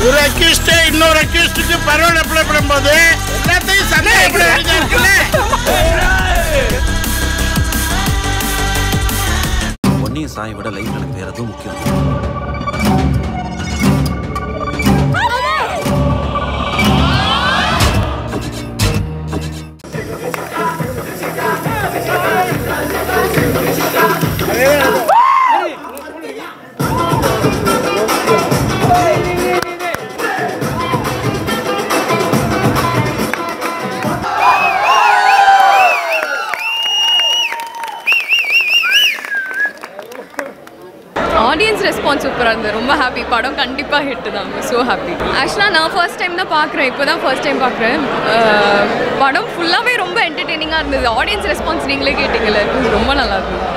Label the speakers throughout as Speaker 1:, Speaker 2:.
Speaker 1: ஒரு அக்யூஸ்ட் இன்னொரு அக்யூஸ்டுக்கு parole apply பண்ணும்போது எல்லாத்தையும் சந்தேகப்பட வேண்டியதா இருக்குல்ல
Speaker 2: பொன்னியின் சாயை விட லைஃப் எனக்கு வேற எதுவும் முக்கியம்
Speaker 3: ஆடியன்ஸ் ரெஸ்பான்ஸ் சூப்பராக இருந்தது ரொம்ப ஹாப்பி படம் கண்டிப்பாக ஹிட் தான் ஸோ ஹாப்பி ஆக்சுவலாக நான் ஃபர்ஸ்ட் டைம் தான் பார்க்குறேன் இப்போ தான் ஃபர்ஸ்ட் டைம் பார்க்குறேன் படம் ஃபுல்லாகவே ரொம்ப என்டர்டெய்னிங்காக இருந்தது ஆடியன்ஸ் ரெஸ்பான்ஸ் நீங்களே கேட்டிங்கல்ல ரொம்ப நல்லா இருந்தது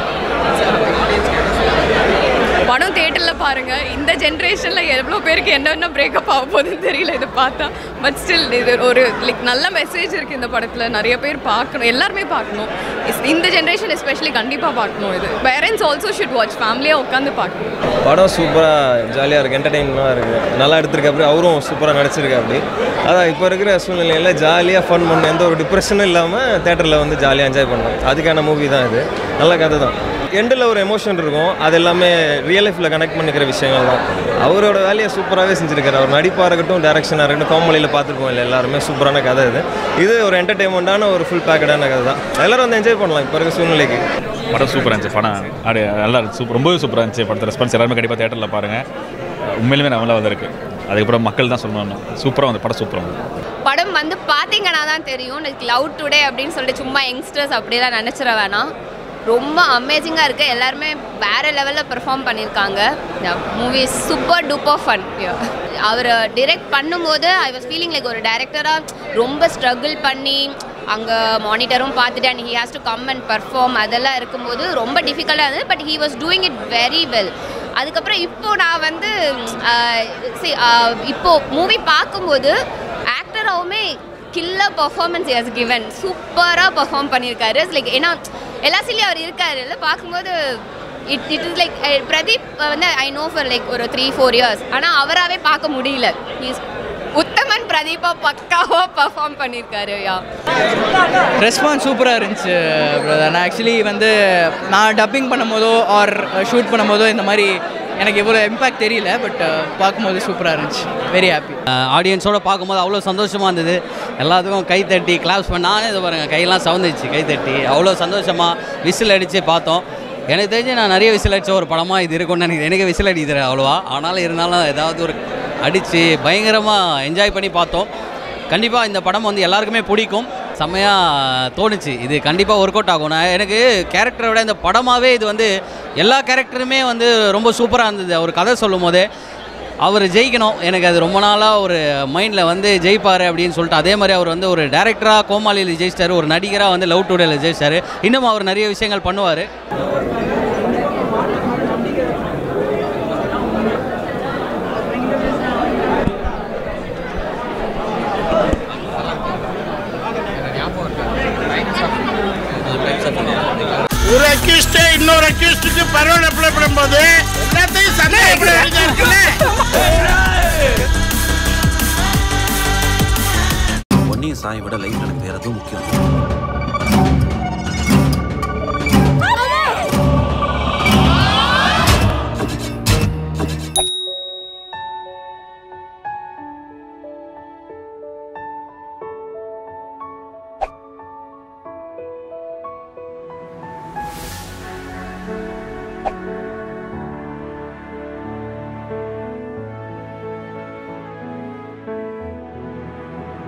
Speaker 3: படம் தேட்டரில் பாருங்கள் இந்த ஜென்ரேஷனில் எவ்வளோ பேருக்கு என்னென்ன பிரேக்கப் ஆக போகுதுன்னு தெரியல இதை பார்த்தா பட் ஸ்டில் இது ஒரு லைக் நல்ல மெசேஜ் இருக்குது இந்த படத்தில் நிறைய பேர் பார்க்கணும் எல்லாருமே பார்க்கணும் Is- இந்த ஜென்ரேஷன் எஸ்பெஷலி கண்டிப்பாக பார்க்கணும் இது பேரண்ட்ஸ் ஆல்சோ ஷுட் வாட்ச் ஃபேமிலியாக உட்காந்து பார்க்கணும்
Speaker 4: படம் சூப்பராக ஜாலியாக இருக்குது என்டர்டெயின்மெண்ட்டாக இருக்குது நல்லா எடுத்திருக்காப்படி அவரும் சூப்பராக நடிச்சிருக்காப்படி அதான் இப்போ இருக்கிற சூழ்நிலையில் ஜாலியாக ஃபன் பண்ண எந்த ஒரு டிப்ரெஷனும் இல்லாமல் தேட்டரில் வந்து ஜாலியாக என்ஜாய் பண்ணலாம் அதுக்கான மூவி தான் இது நல்ல கதை தான் எண்டில் ஒரு எமோஷன் இருக்கும் அது எல்லாமே ரியல் லைஃப்பில் கனெக்ட் பண்ணிக்கிற விஷயங்கள் தான் அவரோட வேலையை சூப்பராகவே செஞ்சுருக்காரு அவர் நடிப்பாக இருக்கட்டும் டேரக்ஷனாக இருக்கட்டும் காமெடியில் பார்த்துருப்போம் இல்லை எல்லாருமே சூப்பரான கதை இது இது ஒரு என்டர்டெயின்மெண்ட்டான ஒரு ஃபுல் பேக்கடான கதை தான் எல்லாரும் வந்து என்ஜாய் பண்ணலாம் இப்போ இருக்க சூழ்நிலைக்கு
Speaker 5: படம் சூப்பராக இருந்துச்சு படம் அப்படி நல்லா இருந்துச்சு சூப்பர் ரொம்பவே சூப்பராக இருந்துச்சு படத்தை ரெஸ்பான்ஸ் எல்லாருமே கண்டிப்பாக தேட்டரில் பாருங்கள் உண்மையிலுமே நல்லா வந்திருக்கு அதுக்கப்புறம் மக்கள் தான் சொல்லணும் சூப்பராக வந்து படம் சூப்பராக வந்து
Speaker 6: படம் வந்து பார்த்தீங்கன்னா தான் தெரியும் லைக் லவ் டுடே அப்படின்னு சொல்லிட்டு சும்மா யங்ஸ்டர்ஸ் அப்படிலாம் நினச்சிட வேணாம் ரொம்ப அமேசிங்காக இருக்குது எல்லாருமே வேறு லெவலில் பெர்ஃபார்ம் பண்ணியிருக்காங்க மூவி சூப்பர் டூப்பர் ஃபன் அவர் டிரெக்ட் பண்ணும்போது ஐ வாஸ் ஃபீலிங் லைக் ஒரு டைரக்டராக ரொம்ப ஸ்ட்ரகிள் பண்ணி அங்கே மானிட்டரும் பார்த்துட்டு and he has to come and perform அதெல்லாம் இருக்கும்போது ரொம்ப டிஃபிகல்ட்டாக இருந்தது but he was doing it very well அதுக்கப்புறம் இப்போ நான் வந்து ஆஹ், see, ஆஹ், இப்போ மூவி பார்க்கும்போது ஆக்டராகவுமே கில்லர் பர்ஃபார்மன்ஸ் ஹஸ் கிவன் சூப்பராக பர்ஃபார்ம் பண்ணியிருக்காரு லைக் ஏன்னா எல்லா சீலையும் அவர் இருக்காரு இல்லை பார்க்கும்போது it it is like Pradeep வந்து ஐ நோ ஃபார் லைக் ஒரு த்ரீ ஃபோர் இயர்ஸ் ஆனால் அவராகவே பார்க்க முடியல இஸ் உத்தமன் பிரதீபா பக்காவாக பர்ஃபார்ம் பண்ணியிருக்காரு யா
Speaker 7: ரெஸ்பான்ஸ் சூப்பராக இருந்துச்சு பிரதர் நான் ஆக்சுவலி வந்து நான் டப்பிங் பண்ணும்போதோ ஆர் ஷூட் பண்ணும்போதோ இந்த மாதிரி எனக்கு இவ்வளோ இம்பேக்ட் தெரியல பட் பார்க்கும்போது சூப்பராக இருந்துச்சு வெரி ஹாப்பி
Speaker 8: ஆடியன்ஸோட பார்க்கும்போது அவ்வளோ சந்தோஷமாக இருந்தது எல்லாத்துக்கும் கை தட்டி கிளாப்ஸ் பண்ண நானே இது பாருங்கள் கையெல்லாம் சவுந்துச்சு கை தட்டி அவ்வளோ சந்தோஷமாக விசில் அடித்து பார்த்தோம் எனக்கு தெரிஞ்சு நான் நிறைய விசில் அடித்த ஒரு படமாக இது இருக்கும்னு எனக்கு எனக்கு விசில் அடிக்கிறது அவ்வளோவா ஆனாலும் இருந்தாலும் ஏதாவது ஒரு அடித்து பயங்கரமாக என்ஜாய் பண்ணி பார்த்தோம் கண்டிப்பாக இந்த படம் வந்து எல்லாருக்குமே பிடிக்கும் செம்மையாக தோணுச்சு இது கண்டிப்பாக ஒர்க் அவுட் ஆகும் நான் எனக்கு கேரக்டரை விட இந்த படமாகவே இது வந்து எல்லா கேரக்டருமே வந்து ரொம்ப சூப்பராக இருந்தது அவர் கதை சொல்லும் போதே அவர் ஜெயிக்கணும் எனக்கு அது ரொம்ப நாளாக ஒரு மைண்டில் வந்து ஜெயிப்பார் அப்படின்னு சொல்லிட்டு அதே மாதிரி அவர் வந்து ஒரு டேரக்டராக கோமாளியில் ஜெயிச்சிட்டாரு ஒரு நடிகராக வந்து லவ் டுடேல ஜெயிச்சிட்டாரு இன்னும் அவர் நிறைய விஷயங்கள் பண்ணுவார்
Speaker 1: ஒரு அக்யூஸ்ட் இன்னொரு அக்யூஸ்டுக்கு பரோல் அப்ளை பண்ணும்போது எல்லாத்தையும் சந்தேகப்பட வேண்டியதா இருக்குல்ல
Speaker 2: பொன்னியின் சாயை விட லைஃப் எனக்கு வேற எதுவும் முக்கியம்